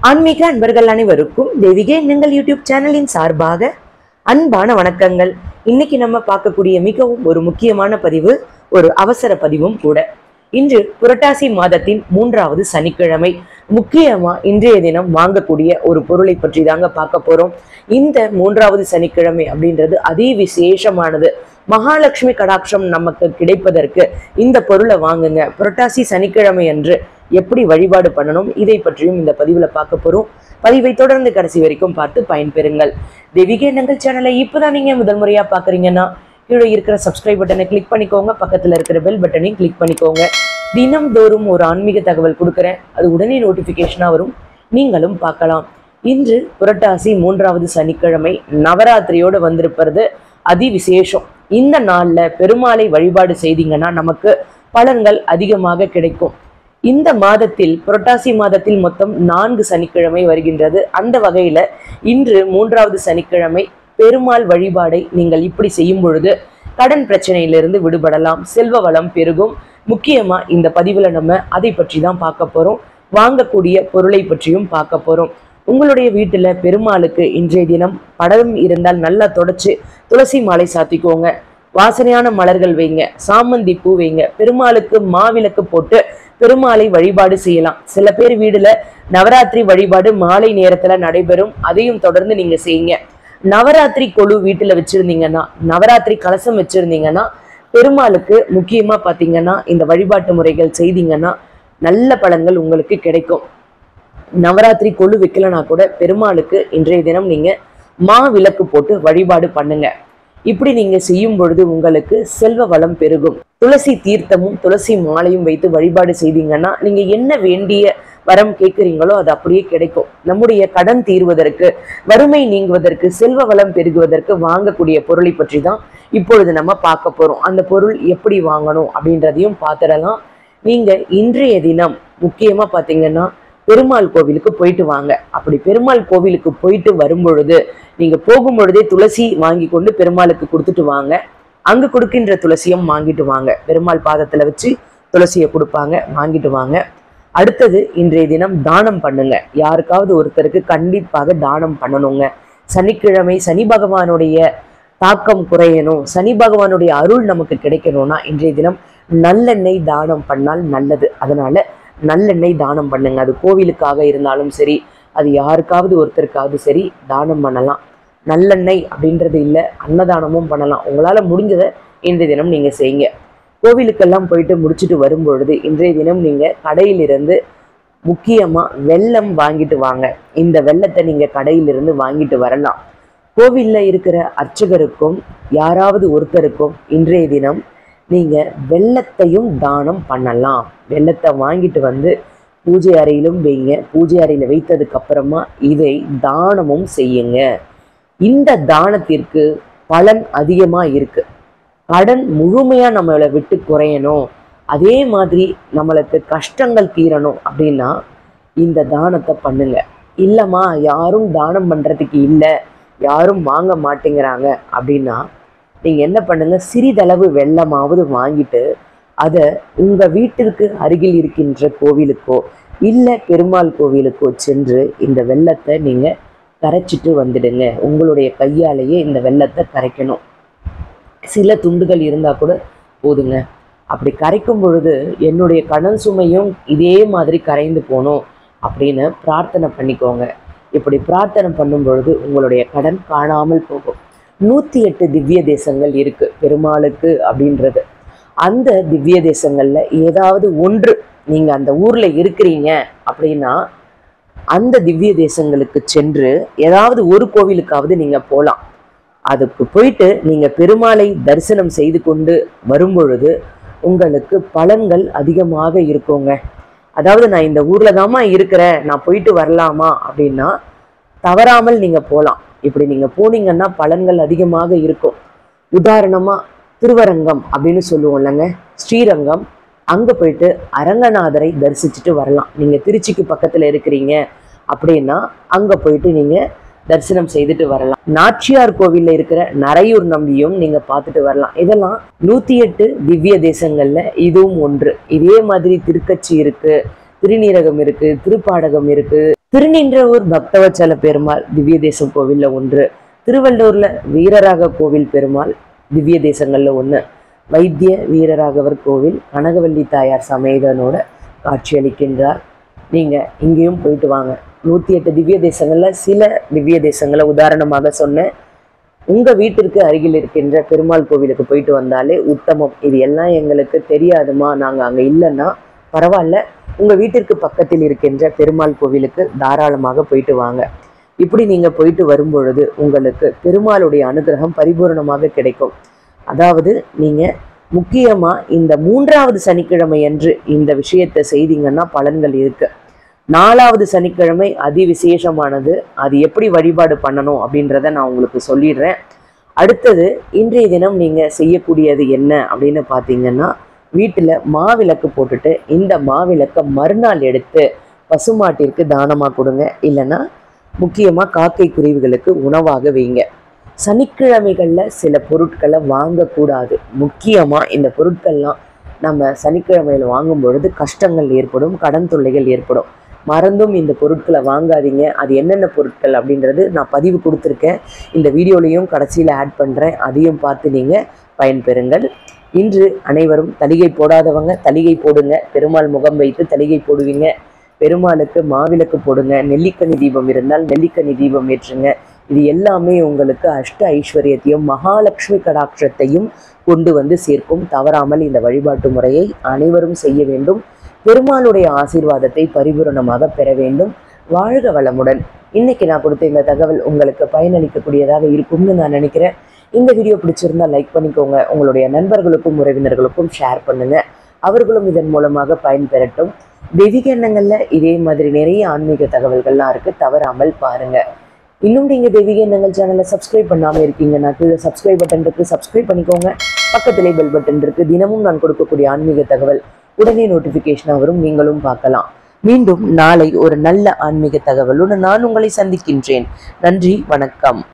ஆன்மீக அன்பர்கள் அனைவருக்கும் தெய்வீக எண்ணங்கள் யூடியூப் சேனலின் சார்பாக அன்பான வணக்கங்கள் இன்னைக்கு நம்ம பார்க்கக்கூடிய மிகவும் ஒரு முக்கியமான பதிவு ஒரு அவசர பதிவும் கூட இன்று புரட்டாசி மாதத்தின் மூன்றாவது சனிக்கிழமை முக்கியமா இன்றைய தினம் வாங்கக்கூடிய ஒரு பொருளை பற்றி தாங்க பார்க்க போறோம் இந்த மூன்றாவது சனிக்கிழமை அப்படின்றது அதி விசேஷமானது மகாலட்சுமி கடாட்சம் நமக்கு கிடைப்பதற்கு இந்த பொருளை வாங்குங்க புரட்டாசி சனிக்கிழமை அன்று எப்படி வழிபாடு பண்ணணும் இதை பற்றியும் இந்த பதிவுல பார்க்க போறோம் பதிவை தொடர்ந்து கடைசி வரைக்கும் பார்த்து பயன்பெறுங்கள் தெய்வீக எண்ணங்கள் சேனலை இப்போதான் நீங்க முதல் முறையா பாக்குறீங்கன்னா கீழே இருக்கிற சப்ஸ்கிரைப் பட்டனை கிளிக் பண்ணிக்கோங்க பக்கத்துல இருக்கிற பெல் பட்டனையும் கிளிக் பண்ணிக்கோங்க தினம்தோறும் ஒரு ஆன்மீக தகவல் கொடுக்குறேன் அது உடனே நோட்டிஃபிகேஷனாக வரும் நீங்களும் பார்க்கலாம் இன்று புரட்டாசி மூன்றாவது சனிக்கிழமை நவராத்திரியோட வந்திருப்பது அதி விசேஷம் இந்த நாள்ல பெருமாளை வழிபாடு செய்தீங்கன்னா நமக்கு பலன்கள் அதிகமாக கிடைக்கும் இந்த மாதத்தில் புரட்டாசி மாதத்தில் மொத்தம் நான்கு சனிக்கிழமை வருகின்றது அந்த வகையில இன்று மூன்றாவது சனிக்கிழமை பெருமாள் வழிபாடை நீங்கள் இப்படி செய்யும் பொழுது கடன் பிரச்சனையிலிருந்து விடுபடலாம் செல்வ வளம் பெருகும் முக்கியமா இந்த பதிவுல நம்ம அதை பற்றி தான் பார்க்க போறோம் வாங்கக்கூடிய பொருளை பற்றியும் பார்க்க போறோம் உங்களுடைய வீட்டுல பெருமாளுக்கு இன்றைய தினம் படம் இருந்தால் நல்லா தொடச்சு துளசி மாலை சாத்திக்கோங்க வாசனையான மலர்கள் வைங்க சாமந்தி பூ வைங்க பெருமாளுக்கு மாவிளக்கு போட்டு பெருமாளை வழிபாடு செய்யலாம் சில பேர் வீடுல நவராத்திரி வழிபாடு மாலை நேரத்துல நடைபெறும் அதையும் தொடர்ந்து நீங்க செய்யுங்க நவராத்திரி கொலு வீட்டுல வச்சிருந்தீங்கன்னா நவராத்திரி கலசம் வச்சிருந்தீங்கன்னா பெருமாளுக்கு முக்கியமா பாத்தீங்கன்னா இந்த வழிபாட்டு முறைகள் செய்தீங்கன்னா நல்ல பலன்கள் உங்களுக்கு கிடைக்கும் நவராத்திரி கொலு வைக்கலனா கூட பெருமாளுக்கு இன்றைய தினம் நீங்க மா விளக்கு போட்டு வழிபாடு பண்ணுங்க இப்படி நீங்க செய்யும் பொழுது உங்களுக்கு செல்வ வளம் பெருகும் துளசி தீர்த்தமும் துளசி மாலையும் வைத்து வழிபாடு செய்தீங்கன்னா நீங்க என்ன வேண்டிய வரம் கேட்குறீங்களோ அது அப்படியே கிடைக்கும் நம்முடைய கடன் தீர்வதற்கு வறுமை நீங்குவதற்கு செல்வ வளம் பெருகுவதற்கு வாங்கக்கூடிய பொருளை பற்றி தான் இப்பொழுது நம்ம பார்க்க போறோம் அந்த பொருள் எப்படி வாங்கணும் அப்படின்றதையும் பார்த்துடலாம் நீங்க இன்றைய தினம் முக்கியமா பாத்தீங்கன்னா பெருமாள் கோவிலுக்கு போயிட்டு வாங்க அப்படி பெருமாள் கோவிலுக்கு போயிட்டு வரும் பொழுது நீங்க போகும் பொழுதே துளசி வாங்கி கொண்டு பெருமாளுக்கு கொடுத்துட்டு வாங்க அங்க கொடுக்கின்ற துளசியும் வாங்கிட்டு வாங்க பெருமாள் பாதத்துல வச்சு துளசியை கொடுப்பாங்க வாங்கிட்டு வாங்க அடுத்தது இன்றைய தினம் தானம் பண்ணுங்க யாருக்காவது ஒருத்தருக்கு கண்டிப்பாக தானம் பண்ணணுங்க சனிக்கிழமை சனி பகவானுடைய தாக்கம் குறையணும் சனி பகவானுடைய அருள் நமக்கு கிடைக்கணும்னா இன்றைய தினம் நல்லெண்ணெய் தானம் பண்ணால் நல்லது அதனால நல்லெண்ணெய் தானம் பண்ணுங்க அது கோவிலுக்காக இருந்தாலும் சரி அது யாருக்காவது ஒருத்தருக்காவது சரி தானம் பண்ணலாம் நல்லெண்ணெய் அப்படின்றது இல்லை அன்னதானமும் பண்ணலாம் உங்களால் முடிஞ்சதை இன்றைய தினம் நீங்கள் செய்யுங்க கோவிலுக்கெல்லாம் போயிட்டு முடிச்சுட்டு வரும் பொழுது இன்றைய தினம் நீங்கள் கடையிலிருந்து முக்கியமாக வெல்லம் வாங்கிட்டு வாங்க இந்த வெல்லத்தை நீங்கள் கடையிலிருந்து வாங்கிட்டு வரலாம் கோவிலில் இருக்கிற அர்ச்சகருக்கும் யாராவது ஒருத்தருக்கும் இன்றைய தினம் நீங்கள் வெள்ளத்தையும் தானம் பண்ணலாம் வெள்ளத்தை வாங்கிட்டு வந்து பூஜை அறையிலும் வைங்க பூஜை அறையில் வைத்ததுக்கு அப்புறமா இதை தானமும் செய்யுங்க இந்த தானத்திற்கு பலன் அதிகமாக இருக்கு கடன் முழுமையாக நம்மளை விட்டு குறையணும் அதே மாதிரி நம்மளுக்கு கஷ்டங்கள் தீரணும் அப்படின்னா இந்த தானத்தை பண்ணுங்க இல்லைம்மா யாரும் தானம் பண்ணுறதுக்கு இல்லை யாரும் வாங்க மாட்டேங்கிறாங்க அப்படின்னா நீங்கள் என்ன பண்ணுங்க சிறிதளவு வெள்ளமாவது வாங்கிட்டு அதை உங்கள் வீட்டிற்கு அருகில் இருக்கின்ற கோவிலுக்கோ இல்லை பெருமாள் கோவிலுக்கோ சென்று இந்த வெள்ளத்தை நீங்கள் கரைச்சிட்டு வந்துடுங்க உங்களுடைய கையாலேயே இந்த வெள்ளத்தை கரைக்கணும் சில துண்டுகள் இருந்தால் கூட போதுங்க அப்படி கரைக்கும் பொழுது என்னுடைய கடன் சுமையும் இதே மாதிரி கரைந்து போகணும் அப்படின்னு பிரார்த்தனை பண்ணிக்கோங்க இப்படி பிரார்த்தனை பண்ணும் பொழுது உங்களுடைய கடன் காணாமல் போகும் நூற்றி எட்டு திவ்ய தேசங்கள் இருக்கு பெருமாளுக்கு அப்படின்றது அந்த திவ்ய தேசங்கள்ல ஏதாவது ஒன்று நீங்க அந்த ஊர்ல இருக்கிறீங்க அப்படின்னா அந்த திவ்ய தேசங்களுக்கு சென்று ஏதாவது ஒரு கோவிலுக்காவது நீங்க போகலாம் அதுக்கு போயிட்டு நீங்க பெருமாளை தரிசனம் செய்து கொண்டு வரும்பொழுது உங்களுக்கு பலன்கள் அதிகமாக இருக்குங்க அதாவது நான் இந்த ஊர்ல தாம்மா இருக்கிறேன் நான் போயிட்டு வரலாமா அப்படின்னா தவறாமல் நீங்க போகலாம் இப்படி நீங்க போனீங்கன்னா பலன்கள் அதிகமாக இருக்கும் உதாரணமா திருவரங்கம் அப்படின்னு சொல்லுவோம் இல்லைங்க ஸ்ரீரங்கம் அங்க போயிட்டு அரங்கநாதரை தரிசிச்சுட்டு வரலாம் நீங்க திருச்சிக்கு பக்கத்துல இருக்கிறீங்க அப்படின்னா அங்க போயிட்டு நீங்க தரிசனம் செய்துட்டு வரலாம் நாச்சியார் கோவில்ல இருக்கிற நரையூர் நம்பியும் நீங்க பார்த்துட்டு வரலாம் இதெல்லாம் நூத்தி எட்டு திவ்ய தேசங்கள்ல இதுவும் ஒன்று இதே மாதிரி திருக்கச்சி இருக்கு திருநீரகம் இருக்கு திருப்பாடகம் இருக்கு திருநின்றவூர் பக்தவச்சல பெருமாள் திவ்ய தேசம் கோவில்ல ஒன்று திருவள்ளூர்ல வீரராக கோவில் பெருமாள் திவ்ய தேசங்கள்ல ஒன்று வைத்திய வீரராகவர் கோவில் கனகவல்லி தாயார் சமேதனோட காட்சியளிக்கின்றார் நீங்க இங்கேயும் போயிட்டு வாங்க நூத்தி எட்டு திவ்ய தேசங்கள்ல சில திவ்ய தேசங்களை உதாரணமாக சொன்னேன் உங்க வீட்டிற்கு அருகில் இருக்கின்ற பெருமாள் கோவிலுக்கு போயிட்டு வந்தாலே உத்தமம் இது எல்லாம் எங்களுக்கு தெரியாதுமா நாங்க அங்க இல்லைன்னா பரவாயில்ல உங்க வீட்டிற்கு பக்கத்தில் இருக்கின்ற பெருமாள் கோவிலுக்கு தாராளமாக போயிட்டு வாங்க இப்படி நீங்க போயிட்டு வரும்பொழுது உங்களுக்கு பெருமாளுடைய அனுகிரகம் பரிபூரணமாக கிடைக்கும் அதாவது நீங்க முக்கியமா இந்த மூன்றாவது சனிக்கிழமை அன்று இந்த விஷயத்தை செய்தீங்கன்னா பலன்கள் இருக்கு நாலாவது சனிக்கிழமை அதி விசேஷமானது அது எப்படி வழிபாடு பண்ணணும் அப்படின்றத நான் உங்களுக்கு சொல்லிடுறேன் அடுத்தது இன்றைய தினம் நீங்க செய்யக்கூடியது என்ன அப்படின்னு பார்த்தீங்கன்னா வீட்டில் மாவிளக்கு போட்டுட்டு இந்த மாவிளக்கை மறுநாள் எடுத்து பசுமாட்டிற்கு தானமாக கொடுங்க இல்லைன்னா முக்கியமாக காக்கை குருவிகளுக்கு உணவாக வைங்க சனிக்கிழமைகளில் சில பொருட்களை வாங்கக்கூடாது முக்கியமாக இந்த பொருட்கள்லாம் நம்ம சனிக்கிழமையில் வாங்கும் பொழுது கஷ்டங்கள் ஏற்படும் கடன் தொல்லைகள் ஏற்படும் மறந்தும் இந்த பொருட்களை வாங்காதீங்க அது என்னென்ன பொருட்கள் அப்படின்றது நான் பதிவு கொடுத்துருக்கேன் இந்த வீடியோலையும் கடைசியில் ஆட் பண்ணுறேன் அதையும் பார்த்து நீங்கள் பயன்பெறுங்கள் இன்று அனைவரும் தலிகை போடாதவங்க தலிகை போடுங்க பெருமாள் முகம் வைத்து தலிகை போடுவீங்க பெருமாளுக்கு மாவிளக்கு போடுங்க நெல்லிக்கனி தீபம் இருந்தால் நெல்லிக்கனி தீபம் ஏற்றுங்க இது எல்லாமே உங்களுக்கு அஷ்ட ஐஸ்வர்யத்தையும் மகாலட்சுமி கடாட்சத்தையும் கொண்டு வந்து சேர்க்கும் தவறாமல் இந்த வழிபாட்டு முறையை அனைவரும் செய்ய வேண்டும் பெருமாளுடைய ஆசீர்வாதத்தை பரிபூரணமாக பெற வேண்டும் வாழ்க வளமுடன் இன்னைக்கு நான் கொடுத்த இந்த தகவல் உங்களுக்கு பயனளிக்கக்கூடியதாக இருக்கும்னு நான் நினைக்கிறேன் இந்த வீடியோ பிடிச்சிருந்தா லைக் பண்ணிக்கோங்க உங்களுடைய நண்பர்களுக்கும் உறவினர்களுக்கும் ஷேர் பண்ணுங்க அவர்களும் இதன் மூலமாக பயன்பெறட்டும் தெய்வீக எண்ணங்கள்ல இதே மாதிரி நிறைய ஆன்மீக தகவல்கள்லாம் இருக்கு தவறாமல் பாருங்க இன்னும் நீங்க தெய்வீக எண்ணங்கள் சேனலை சப்ஸ்கிரைப் பண்ணாம இருக்கீங்கன்னா கீழே சப்ஸ்கிரைப் பட்டன் இருக்கு சப்ஸ்கிரைப் பண்ணிக்கோங்க பக்கத்திலே பெல் பட்டன் இருக்கு தினமும் நான் கொடுக்கக்கூடிய ஆன்மீக தகவல் உடனே நோட்டிபிகேஷன் வரும் நீங்களும் பார்க்கலாம் மீண்டும் நாளை ஒரு நல்ல ஆன்மீக தகவலுடன் நான் உங்களை சந்திக்கின்றேன் நன்றி வணக்கம்